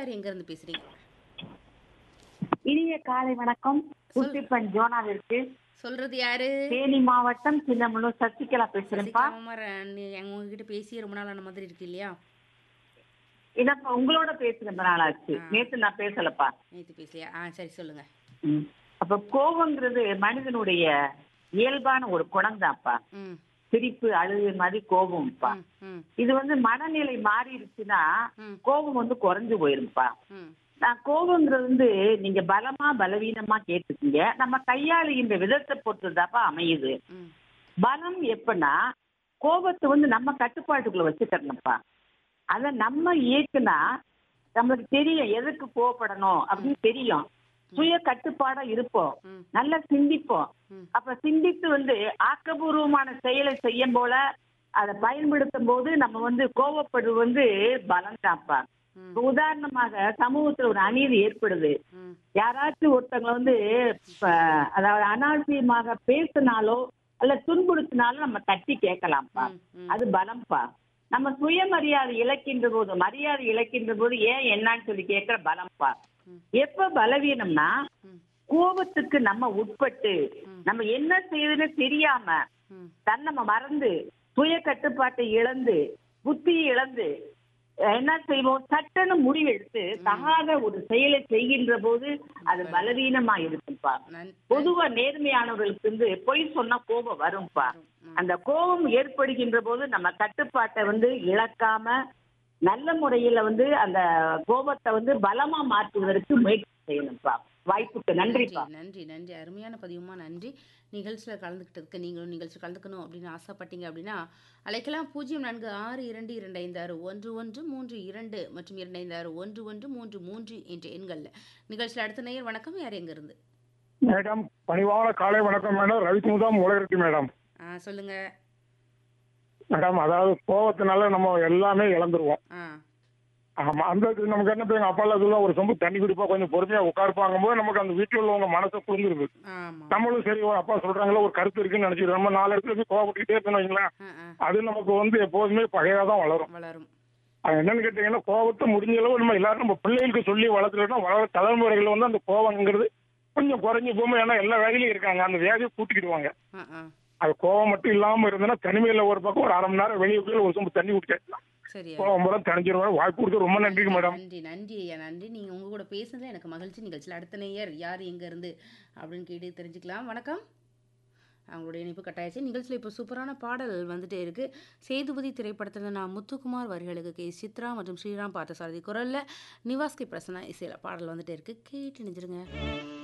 யார் எங்க இருந்து பேசுறீங்க இனிய காலை வணக்கம் குட்டிப்பன் ஜோனாவிற்கு சொல்றது யாரு தேனி மாவட்டம் சின்னமனூர் சசிகலா பேசுறேன்ப்பா சசிகலாமா உங்ககிட்ட பேசி ரொம்ப நாள் ஆன மாதிரி இருக்கு இல்லையா இதப்பா உங்களோட பேசுற ரொம்ப நாள் ஆச்சு ஆ. நேத்து நான் பேசலப்பா நேத்து பேசலையா ஆ சரி சொல்லுங்க ம். அப்ப கோபங்கிறது மனிதனுடைய இயல்பான ஒரு குணம்தான்ப்பா ம் சிரிப்பு அழுகு மாதிரி கோபம்ப்பா ம், ம் இது வந்து மனநிலை மாறிடுச்சுன்னா ம். கோபம் வந்து குறைஞ்சு போயிரும்ப்பா ம் நான் கோபங்கிறது வந்து நீங்க பலமா பலவீனமா கேட்டுக்கீங்க நம்ம கையாளுகின்ற விதத்தை பொறுத்துதாப்பா அமையுது ம் பலம் எப்படின்னா கோபத்தை வந்து நம்ம கட்டுப்பாட்டுக்குள்ள வச்சுக்கிறணும்ப்பா அத நம்ம இயக்குனா நம்மளுக்கு தெரியும் எதுக்கு கோவப்படணும் அப்படின்னு தெரியும் சுய கட்டுப்பாடா இருப்போம் ம். நல்லா சிந்திப்போம் ம். அப்ப சிந்தித்து வந்து ஆக்கபூர்வமான செயலை செய்யும் போல அதை பயன்படுத்தும் போது நம்ம வந்து கோவப்படுவது வந்து பலம் தான்ப்பா ம். இப்ப உதாரணமாக சமூகத்துல ஒரு அநீதி ஏற்படுது ம் யாராச்சும் ஒருத்தவங்க வந்து இப்ப, அதாவது அனாவசியமாக பேசினாலோ அல்ல துன்புறுத்தினாலும் நம்ம தட்டி கேட்கலாம்ப்பா ம், ம். அது பலம்ப்பா நம்ம சுயமரியாதை இழக்கின்ற போது மரியாதை இழக்கின்ற போது ஏன் என்னன்னு சொல்லி கேட்கிற பலம்ப்பா ம். எப்ப பலவீனம்னா ம். கோபத்துக்கு நம்ம உட்பட்டு ம். நம்ம என்ன செய்யுதுன்னு தெரியாம ம். தன் நம்ம மறந்து சுய கட்டுப்பாட்டை இழந்து புத்தியை இழந்து அஹ், என்ன செய்வோம் சட்டன்னு முடிவெடுத்து தகாத ஒரு செயலை செய்கின்ற போது அது பலவீனமா இருக்குப்பா நன்- பொதுவா நேர்மையானவர்களுக்கு வந்து பொய் சொன்னா கோபம் வரும்பா ம். அந்த கோபம் ஏற்படுகின்ற போது நம்ம கட்டுப்பாட்டை வந்து இழக்காம நல்ல முறையில வந்து அந்த கோபத்தை வந்து பலமா மாற்றுவதற்கு முயற்சி செய்யணும்ப்பா வாய்ப்புக்கு நன்றிப்பா நன்றி நன்றி நன்றி அருமையான பதிவுமா நன்றி நிகழ்ச்சியில் கலந்துக்கிட்டதுக்கு நீங்களும் நிகழ்ச்சி கலந்துக்கணும் அப்படின்னு ஆசைப்பட்டீங்க அப்படின்னா அழைக்கலாம் பூஜ்ஜியம் நான்கு ஆறு இரண்டு இரண்டு ஐந்து ஆறு ஒன்று ஒன்று மூன்று இரண்டு மற்றும் இரண்டு ஐந்து ஆறு ஒன்று ஒன்று மூன்று மூன்று என்ற எண்களில் நிகழ்ச்சியில் அடுத்த நேயர் வணக்கம் யார் எங்கேருந்து மேடம் பணிவான காலை வணக்கம் மேடம் ரவிக்குமுதாம் உலகிற்கு மேடம் ஆ சொல்லுங்க மேடம் அதாவது கோவத்தினால நம்ம எல்லாமே இழந்துருவோம் ஆ ஆமா அந்த இது நமக்கு என்ன எங்க அப்பா எல்லாம் ஒரு சொம்பு தண்ணி குடிப்பா கொஞ்சம் பொறுமையா உட்காருப்பாங்க போது நமக்கு அந்த வீட்டுல உள்ளவங்க மனசை புரிஞ்சிருது ஆமாம் நம்மளும் சரி ஒரு அப்பா சொல்றாங்களோ ஒரு கருத்து இருக்குன்னு நினைச்சிட்டு நம்ம நாலு இடத்துல போய் கோவப்பட்டுக்கிட்டே இருக்கணும் வைங்களேன் ஆ ஆ அது நமக்கு வந்து எப்போதுமே பகையா தான் வளரும் வளரும் அது என்னன்னு கேட்டீங்கன்னா கோவத்தை முடிஞ்ச அளவு நம்ம எல்லாரும் நம்ம பிள்ளைகளுக்கு சொல்லி வளர்த்துட்டோம்னா வளர தலைமுறைகள் வந்து அந்த கோவங்கிறது கொஞ்சம் குறைஞ்சு போகும் ஏன்னா எல்லா வேலையும் இருக்காங்க அந்த வேலையை கூட்டிக்கிடுவாங்க ஆ ஆ அது கோவம் மட்டும் இல்லாம இருந்ததுன்னா தனிமையில ஒரு பக்கம் ஒரு அரை மணி நேரம் வெளியே போய் ஒரு சொம்பு தண்ணி குடிக்கலாம் சரியா கோவம் பூரா தணிஞ்சிருவாங்க வாய்ப்பு கொடுத்து ரொம்ப நன்றிங்க மேடம் நன்றி நன்றி ஐயா நன்றி நீங்கள் உங்கள் கூட பேசுனதுல எனக்கு மகிழ்ச்சி நிகழ்ச்சியில் அடுத்த நேயர் யார் எங்க இருந்து அப்படின்னு கேட்டு தெரிஞ்சுக்கலாம் வணக்கம் அவங்களுடைய இணைப்பு கட்டாயிடுச்சு நிகழ்ச்சியில் இப்போ சூப்பரான பாடல் வந்துட்டே இருக்கு சேதுபதி திரைப்படத்தில் நான் முத்துக்குமார் வரிகளுக்கு கே சித்ரா மற்றும் ஸ்ரீராம் பார்த்தசாரதி குரலில் நிவாஸ் கே பிரசன்னா இசையில் பாடல் வந்துட்டே இருக்கு கேட்டு நினைச்சிருங்க